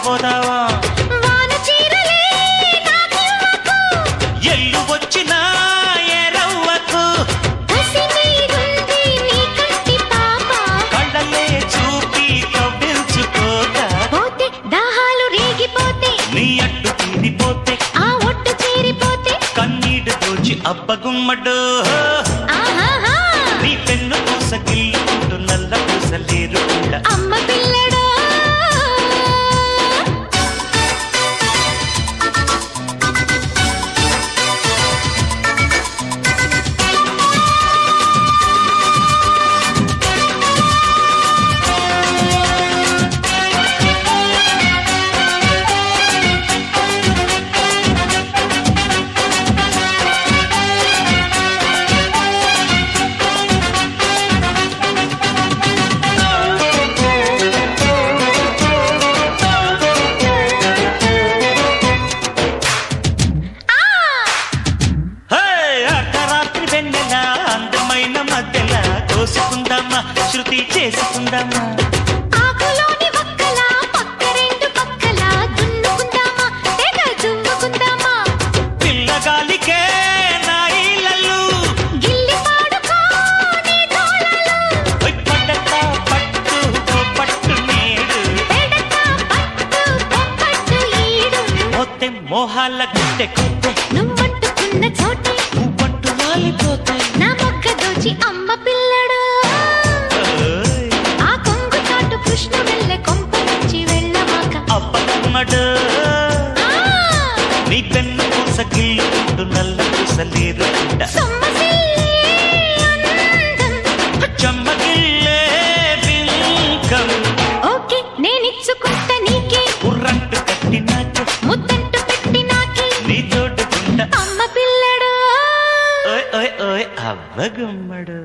మర్చిపోతావా వాన చీరలే నాకివ్వకు. ఎల్లు వచ్చినా ఎరవ్వకు కసి మీరుంది నీ కంటి పాప. కళ్ళలే చూపి కవ్వించుకోక పోతే దాహాలు రేగిపోతే నీ అడ్డు తీరిపోతే ఆ ఒట్టు చేరిపోతే కన్నీడు దోచి అబ్బగుమ్మడు ఆహాహా నీ పెన్ను పూస గిల్లుకుంటూ నల్ల పూసలేరు కూడా అమ్మ పిల్లడా హే, అర్ధరాత్రి వెన్నెల అందమైన మధ్యల కోసుకుందామా శృతి చేసుకుందామా ఆకులోని వక్కల పక్క రెండు పక్కల దున్నుకుందామా తెగ దువ్వుకుందామా పిల్లగాలికే నా ఇళ్ళలు గిల్లి పాడుకో నీ తోళలు ఓయ్ పడ్డట పట్టు ఓ పట్టు నేడు పెడతా పట్టు పొప్పట్టు ఈడు మొత్తే మోహాల గుట్టె కొట్టే నువ్వంటుకున్న చోటే పువ్వంటు వాలిపోతాయి నా మొక్క దోచి అమ్మ పిల్లడు ఓయ్, ఆ కొంగు చాటు కృష్ణ వెళ్ళే కొంప నుంచి వెళ్ళమాక అబ్బగమ్మడు ఆ, నీ పెన్ను పూస గిల్లుకుంటూ నల్ల పూసలేరు కూడా సొమ్మసిల్లే అందం. చెమ్మగిల్లే బింకం ఓకే నేనిచ్చుకుంటా నీకే ఉర్రంటు కట్టినాక ముద్దంటు పెట్టి నాకే నీ తోడుకుంటా అమ్మ పిల్లడు ఓయ్ ఓయ్ ఓయ్ అవ్వగుమ్మడు